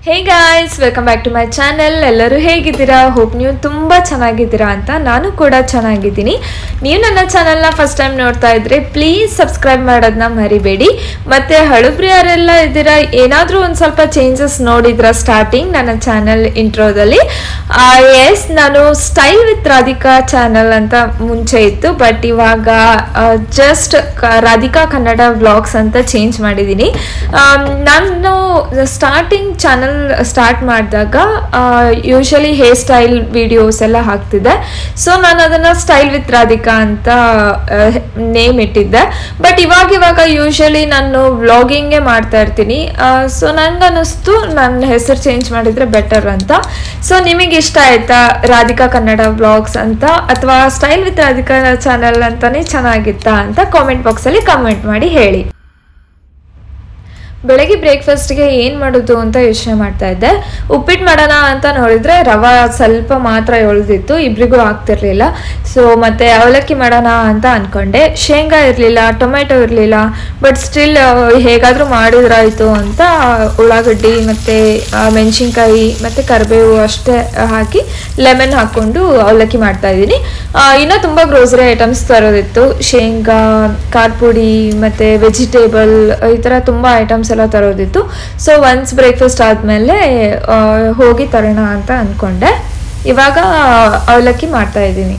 Hey guys welcome back to my channel ಎಲ್ಲರೂ ಹೇಗಿದ್ದೀರಾ hope ನೀವು ತುಂಬ ಚೆನ್ನಾಗಿದ್ದೀರಾ ಅಂತ ನಾನು ಕೂಡ ಚೆನ್ನಾಗಿದ್ದೀನಿ ನೀವು ನನ್ನ ಚಾನಲ್ನ ಫಸ್ಟ್ ಟೈಮ್ ನೋಡ್ತಾ ಇದ್ರೆ ಪ್ಲೀಸ್ ಸಬ್ಸ್ಕ್ರೈಬ್ ಮಾಡೋದನ್ನ ಮರಿಬೇಡಿ ಮತ್ತು ಹಳುಬ್ರಿಯರೆಲ್ಲ ಇದ್ದೀರಾ ಏನಾದರೂ ಒಂದು ಸ್ವಲ್ಪ ಚೇಂಜಸ್ ನೋಡಿದ್ರ ಸ್ಟಾರ್ಟಿಂಗ್ ನನ್ನ ಚಾನಲ್ ಇಂಟ್ರೋದಲ್ಲಿ ಎಸ್ ನಾನು ಸ್ಟೈಲ್ ವಿತ್ ರಾಧಿಕಾ ಚಾನಲ್ ಅಂತ ಮುಂಚೆ ಇತ್ತು ಬಟ್ ಇವಾಗ ಜಸ್ಟ್ ರಾಧಿಕಾ ಕನ್ನಡ ವ್ಲಾಗ್ಸ್ ಅಂತ ಚೇಂಜ್ ಮಾಡಿದ್ದೀನಿ ಆಮ್, ನಾನು ಸ್ಟಾರ್ಟಿಂಗ್ ಚಾನಲ್ ಸ್ಟಾರ್ಟ್ ಮಾಡಿದಾಗ ಯೂಶಲಿ ಹೇರ್ ಸ್ಟೈಲ್ ವಿಡಿಯೋಸ್ ಎಲ್ಲ ಹಾಕ್ತಿದ್ದೆ ಸೊ ನಾನು ಅದನ್ನು ಸ್ಟೈಲ್ ವಿತ್ ರಾಧಿಕಾ ಅಂತ ನೇಮ್ ಇಟ್ಟಿದ್ದೆ ಬಟ್ ಇವಾಗ ಇವಾಗ ಯೂಶಲಿ ನಾನು ವ್ಲಾಗಿಂಗೇ ಮಾಡ್ತಾ ಇರ್ತೀನಿ ಸೊ ನಂಗೆ ಅನ್ನಿಸ್ತು ನನ್ನ ಹೆಸರು ಚೇಂಜ್ ಮಾಡಿದರೆ ಬೆಟರ್ ಅಂತ ಸೊ ನಿಮಗೆ ಇಷ್ಟ ಆಯ್ತಾ ರಾಧಿಕಾ ಕನ್ನಡ ವ್ಲಾಗ್ಸ್ ಅಂತ ಅಥವಾ ಸ್ಟೈಲ್ ವಿತ್ ರಾಧಿಕಾ ಚಾನಲ್ ಅಂತಾನೆ ಚೆನ್ನಾಗಿತ್ತಾ ಅಂತ ಕಾಮೆಂಟ್ ಬಾಕ್ಸಲ್ಲಿ ಕಮೆಂಟ್ ಮಾಡಿ ಹೇಳಿ ಬೆಳಗ್ಗೆ ಬ್ರೇಕ್ಫಾಸ್ಟ್ಗೆ ಏನು ಮಾಡೋದು ಅಂತ ಯೋಚನೆ ಮಾಡ್ತಾ ಇದ್ದೆ ಉಪ್ಪಿಟ್ಟು ಮಾಡೋಣ ಅಂತ ನೋಡಿದ್ರೆ ರವೆ ಸ್ವಲ್ಪ ಮಾತ್ರ ಎಳ್ದಿತ್ತು ಇಬ್ರಿಗೂ ಆಗ್ತಿರ್ಲಿಲ್ಲ ಸೊ ಮತ್ತೆ ಅವಲಕ್ಕಿ ಮಾಡೋಣ ಅಂತ ಅನ್ಕೊಂಡೆ ಶೇಂಗಾ ಇರಲಿಲ್ಲ ಟೊಮೆಟೊ ಇರಲಿಲ್ಲ ಬಟ್ ಸ್ಟಿಲ್ ಹೇಗಾದರೂ ಮಾಡಿದ್ರಾಯ್ತು ಅಂತ ಉಳ್ಳಾಗಡ್ಡಿ ಮತ್ತು ಮೆಣಸಿನ್ಕಾಯಿ ಮತ್ತು ಕರಿಬೇವು ಅಷ್ಟೇ ಹಾಕಿ ಲೆಮನ್ ಹಾಕ್ಕೊಂಡು ಅವಲಕ್ಕಿ ಮಾಡ್ತಾ ಇದ್ದೀನಿ ಇನ್ನೂ ತುಂಬ ಗ್ರೋಸರಿ ಐಟಮ್ಸ್ ತರೋದಿತ್ತು ಶೇಂಗಾ ಖಾರ ಪುಡಿ ಮತ್ತು ವೆಜಿಟೇಬಲ್ ಈ ಥರ ತುಂಬ ಐಟಮ್ಸ್ ಎಲ್ಲ ತರೋದಿತ್ತು ಸೊ ಒನ್ಸ್ ಬ್ರೇಕ್ಫಾಸ್ಟ್ ಆದಮೇಲೆ ಹೋಗಿ ತರೋಣ ಅಂತ ಅಂದ್ಕೊಂಡೆ ಇವಾಗ ಅವಲಕ್ಕಿ ಮಾಡ್ತಾ ಇದ್ದೀನಿ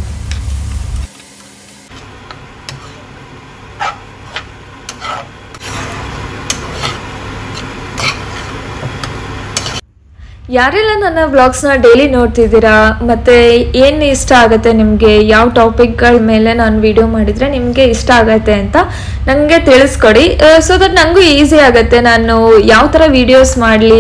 ಯಾರೆಲ್ಲ ನನ್ನ ವ್ಲಾಗ್ಸ್ನ ಡೈಲಿ ನೋಡ್ತಿದ್ದೀರಾ ಮತ್ತು ಏನು ಇಷ್ಟ ಆಗುತ್ತೆ ನಿಮಗೆ ಯಾವ ಟಾಪಿಕ್ಗಳ ಮೇಲೆ ನಾನು ವಿಡಿಯೋ ಮಾಡಿದರೆ ನಿಮಗೆ ಇಷ್ಟ ಆಗುತ್ತೆ ಅಂತ ನನಗೆ ತಿಳಿಸ್ಕೊಡಿ ಸೊ ದಟ್ ನನಗೂ ಈಸಿ ಆಗುತ್ತೆ ನಾನು ಯಾವ ಥರ ವೀಡಿಯೋಸ್ ಮಾಡಲಿ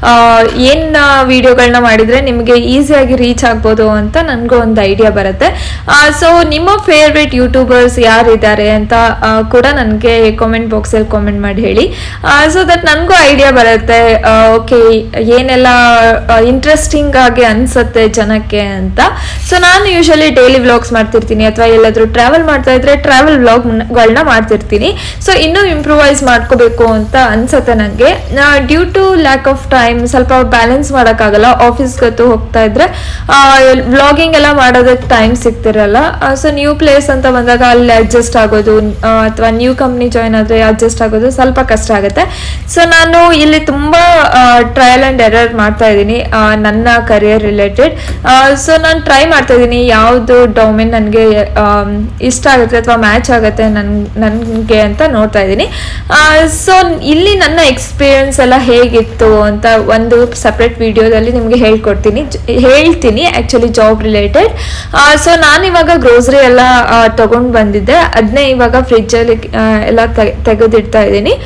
ಏನು ವೀಡಿಯೋಗಳನ್ನ ಮಾಡಿದರೆ ನಿಮಗೆ ಈಸಿಯಾಗಿ ರೀಚ್ ಆಗ್ಬೋದು ಅಂತ ನನಗೂ ಒಂದು ಐಡಿಯಾ ಬರುತ್ತೆ ಸೊ ನಿಮ್ಮ ಫೇವ್ರೆಟ್ ಯೂಟ್ಯೂಬರ್ಸ್ ಯಾರಿದ್ದಾರೆ ಅಂತ ಆ, ಕೂಡ ನನಗೆ ಕಾಮೆಂಟ್ ಬಾಕ್ಸಲ್ಲಿ ಕಾಮೆಂಟ್ ಮಾಡಿ ಹೇಳಿ ಸೊ ದಟ್ ನನಗೂ ಐಡಿಯಾ ಬರುತ್ತೆ ಓಕೆ ಏನೆಲ್ಲ ಇಂಟ್ರೆಸ್ಟಿಂಗ್ ಆಗಿ ಅನ್ಸುತ್ತೆ ಜನಕ್ಕೆ ಅಂತ ಸೊ ನಾನು ಯೂಶಲಿ ಡೈಲಿ ವ್ಲಾಗ್ಸ್ ಮಾಡ್ತಿರ್ತೀನಿ ಅಥವಾ ಎಲ್ಲಾದರೂ ಟ್ರಾವೆಲ್ ಮಾಡ್ತಾ ಇದ್ರೆ ಟ್ರಾವೆಲ್ ವ್ಲಾಗ್ಗಳನ್ನ ಮಾಡ್ತಿರ್ತೀನಿ ಸೊ ಇನ್ನೂ ಇಂಪ್ರೂವೈಸ್ ಮಾಡ್ಕೋಬೇಕು ಅಂತ ಅನ್ಸುತ್ತೆ ನನಗೆ due to lack of time ಸ್ವಲ್ಪ ಬ್ಯಾಲೆನ್ಸ್ ಮಾಡೋಕ್ಕಾಗಲ್ಲ ಆಫೀಸ್ಗತ್ತು ಹೋಗ್ತಾ ಇದ್ರೆ ವ್ಲಾಗಿಂಗ್ ಎಲ್ಲ ಮಾಡೋದಕ್ಕೆ ಟೈಮ್ ಸಿಗ್ತಿರಲ್ಲ ಸೊ ನ್ಯೂ ಪ್ಲೇಸ್ ಅಂತ ಬಂದಾಗ ಅಲ್ಲಿ ಅಡ್ಜಸ್ಟ್ ಆಗೋದು ಅಥವಾ ನ್ಯೂ ಕಂಪ್ನಿ ಜಾಯ್ನ್ ಆದರೆ ಅಡ್ಜಸ್ಟ್ ಆಗೋದು ಸ್ವಲ್ಪ ಕಷ್ಟ ಆಗುತ್ತೆ ಸೊ ನಾನು ಇಲ್ಲಿ ತುಂಬ ಟ್ರಯಲ್ ಆ್ಯಂಡ್ ಎರರ್ ಮಾಡ್ತಾ ಇದ್ದೀನಿ ನನ್ನ ಕರಿಯರ್ ರಿಲೇಟೆಡ್ ಸೊ ನಾನು ಟ್ರೈ ಮಾಡ್ತಾ ಇದ್ದೀನಿ ಯಾವುದು ಡೊಮೇನ್ ನನಗೆ ಇಷ್ಟ ಆಗುತ್ತೆ ಅಥವಾ ಮ್ಯಾಚ್ ಆಗುತ್ತೆ ನನ್ ನನಗೆ ಅಂತ ನೋಡ್ತಾ ಇದ್ದೀನಿ ಸೊ ಇಲ್ಲಿ ನನ್ನ ಎಕ್ಸ್ಪೀರಿಯನ್ಸ್ ಎಲ್ಲ ಹೇಗಿತ್ತು ಅಂತ ಒಂದು ಸಪ್ರೇಟ್ ವಿಡಿಯೋದಲ್ಲಿ ನಿಮಗೆ ಹೇಳ್ಕೊಡ್ತೀನಿ ಜ- ಹೇಳ್ತೀನಿ ಆ್ಯಕ್ಚುಲಿ ಜಾಬ್ ರಿಲೇಟೆಡ್ ಸೊ ನಾನು ಇವಾಗ ಗ್ರೋಸರಿ ಎಲ್ಲ ತಗೊಂಡು ಬಂದಿದ್ದೆ ಅದನ್ನೇ ಇವಾಗ ಫ್ರಿಜ್ಜಲ್ಲಿ ಎಲ್ಲ ತೆಗ್- ತೆಗೆದಿಡ್ತಾ ಇದ್ದೀನಿ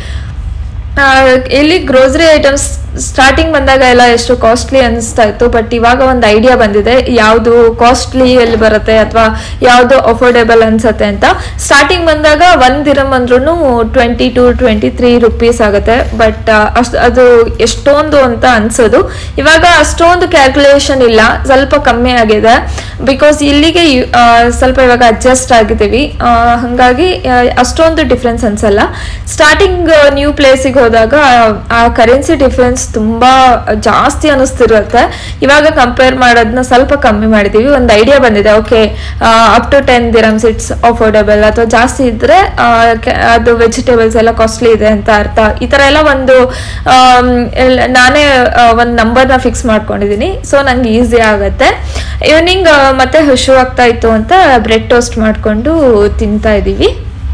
ಆ, ಇಲ್ಲಿ ಗ್ರೋಸರಿ ಐಟಮ್ಸ್ ಸ್ಟಾರ್ಟಿಂಗ್ ಬಂದಾಗ ಎಲ್ಲ ಎಷ್ಟು ಕಾಸ್ಟ್ಲಿ ಅನಿಸ್ತಾ ಇತ್ತು ಬಟ್ ಇವಾಗ ಒಂದು ಐಡಿಯಾ ಬಂದಿದೆ ಯಾವುದು ಕಾಸ್ಟ್ಲಿ ಎಲ್ಲಿ ಬರುತ್ತೆ ಅಥವಾ ಯಾವುದು ಅಫೋರ್ಡೆಬಲ್ ಅನ್ಸುತ್ತೆ ಅಂತ ಸ್ಟಾರ್ಟಿಂಗ್ ಬಂದಾಗ ಒಂದು ದಿರಮ್ ಅಂದ್ರೂ twenty two twenty three rupees ಆಗುತ್ತೆ ಬಟ್ ಅಷ್ಟು ಅದು ಎಷ್ಟೊಂದು ಅಂತ ಅನ್ಸೋದು ಇವಾಗ ಅಷ್ಟೊಂದು ಕ್ಯಾಲ್ಕುಲೇಷನ್ ಇಲ್ಲ ಸ್ವಲ್ಪ ಕಮ್ಮಿ ಆಗಿದೆ ಬಿಕಾಸ್ ಇಲ್ಲಿಗೆ ಯು- ಆ, ಸ್ವಲ್ಪ ಇವಾಗ ಅಡ್ಜಸ್ಟ್ ಆಗಿದ್ದೀವಿ ಆ, ಹಾಗಾಗಿ ಆ, ಅಷ್ಟೊಂದು ಡಿಫ್ರೆನ್ಸ್ ಅನ್ಸಲ್ಲ ಸ್ಟಾರ್ಟಿಂಗ್ ನ್ಯೂ ಪ್ಲೇಸಿಗೆ ಹೋದಾಗ ಆ ಕರೆನ್ಸಿ ಡಿಫ್ರೆನ್ಸ್ ತುಂಬಾ ಜಾಸ್ತಿ ಅನಿಸ್ತಿರುತ್ತೆ ಇವಾಗ ಕಂಪೇರ್ ಮಾಡೋದನ್ನ ಸ್ವಲ್ಪ ಕಮ್ಮಿ ಮಾಡಿದೀವಿ ಒಂದು ಐಡಿಯಾ ಬಂದಿದೆ okay up to ten dirhams it's affordable ಅಥವಾ ಜಾಸ್ತಿ ಇದ್ರೆ ಆ, ಕೆ- ಅದು ವೆಜಿಟೇಬಲ್ಸ್ ಎಲ್ಲ ಕಾಸ್ಟ್ಲಿ ಇದೆ ಅಂತ ಅರ್ಥ ಈ ತರ ಎಲ್ಲ ಒಂದು ಆಮ್, ಎಲ್- ನಾನೇ ಒಂದು ನಂಬರ್ನ ಫಿಕ್ಸ್ ಮಾಡ್ಕೊಂಡಿದ್ದೀನಿ ಸೊ ನಂಗೆ ಈಸಿ ಆಗುತ್ತೆ ಈವ್ನಿಂಗ್ ಮತ್ತೆ ಹುಷು ಆಗ್ತಾ ಇತ್ತು ಅಂತ ಬ್ರೆಡ್ ಟೋಸ್ಟ್ ಮಾಡಿಕೊಂಡು ತಿಂತಾ ಇದ್ದೀವಿ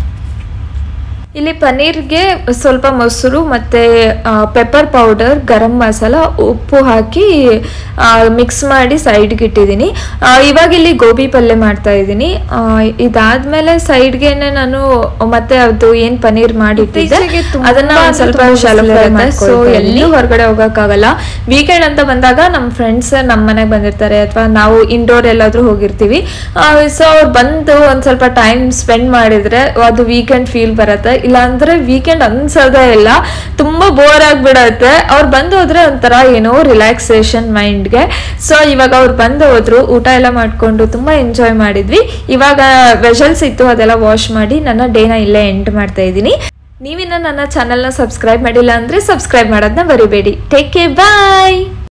ಇಲ್ಲಿ ಪನ್ನೀರ್ಗೆ ಸ್ವಲ್ಪ ಮೊಸರು ಮತ್ತು ಪೆಪ್ಪರ್ ಪೌಡರ್ ಗರಂ ಮಸಾಲ ಉಪ್ಪು ಹಾಕಿ ಮಿಕ್ಸ್ ಮಾಡಿ ಸೈಡ್ಗೆ ಇಟ್ಟಿದ್ದೀನಿ ಆ, ಇವಾಗ ಇಲ್ಲಿ ಗೋಬಿ ಪಲ್ಯ ಮಾಡ್ತಾ ಇದ್ದೀನಿ ಇದಾದ್ಮೇಲೆ ಸೈಡ್ಗೆನೆ ನಾನು ಮತ್ತೆ ಅದು ಏನು ಪನ್ನೀರ್ ಮಾಡಿಟ್ಟಿದ್ದೆ ಇತ್ತೀಚೆಗೆ ತುಂಬಾ ಅದನ್ನ ಒಂದ್ ಅಂದ್ರೆ ಸ್ವಲ್ಪ ತುಂಬಾ ಶಾಲೋ ಬಿಸಿಲು ಸೊ ಮಾಡ್ಕೊಳ್ತಾ ಎಲ್ಲಿ ಇದ್ದೀನಿ. ಹೊರಗಡೆ ಹೋಗೋಕ್ಕಾಗಲ್ಲ ವೀಕೆಂಡ್ ಅಂತ ಬಂದಾಗ ನಮ್ಮ ಫ್ರೆಂಡ್ಸ್ ನಮ್ಮ ಮನೆಗೆ ಬಂದಿರ್ತಾರೆ ಅಥವಾ ನಾವು ಇಂಡೋರ್ ಎಲ್ಲಾದ್ರೂ ಹೋಗಿರ್ತೀವಿ ಸೊ ಅವ್ರು ಬಂದು ಒಂದ್ ಸ್ವಲ್ಪ ಟೈಮ್ ಸ್ಪೆಂಡ್ ಮಾಡಿದ್ರೆ ಅದು ವೀಕೆಂಡ್ ಫೀಲ್ ಬರುತ್ತೆ ಇಲ್ಲಾಂದ್ರೆ ವೀಕೆಂಡ್ ಅನ್ಸೋದೇ ಇಲ್ಲ ತುಂಬಾ ಬೋರ್ ಆಗ್ಬಿಡತ್ತೆ ಅವ್ರು ಬಂದು ಹೋದ್ರೆ ಒಂಥರ ಏನೋ ರಿಲ್ಯಾಕ್ಸೇಷನ್ ಮೈಂಡ್ಗೆ ಸೊ ಇವಾಗ ಅವ್ರು ಬಂದು ಹೋದ್ರು ಊಟ ಎಲ್ಲ ಮಾಡ್ಕೊಂಡು ತುಂಬಾ ಎಂಜಾಯ್ ಮಾಡಿದ್ವಿ ಇವಾಗ ವೆಜಲ್ಸ್ ಇತ್ತು ಅದೆಲ್ಲ ವಾಶ್ ಮಾಡಿ ನನ್ನ ಡೇನ ಇಲ್ಲೇ ಎಂಡ್ ಮಾಡ್ತಾ ಇದ್ದೀನಿ ನೀವಿನ್ನ ನನ್ನ ಚಾನಲ್ನ ಸಬ್ಸ್ಕ್ರೈಬ್ ಮಾಡಿಲ್ಲ ಅಂದರೆ ಸಬ್ಸ್ಕ್ರೈಬ್ ಮಾಡೋದನ್ನ ಬರಿಬೇಡಿ ಟೇಕ್ ಕೇರ್ ಬಾಯ್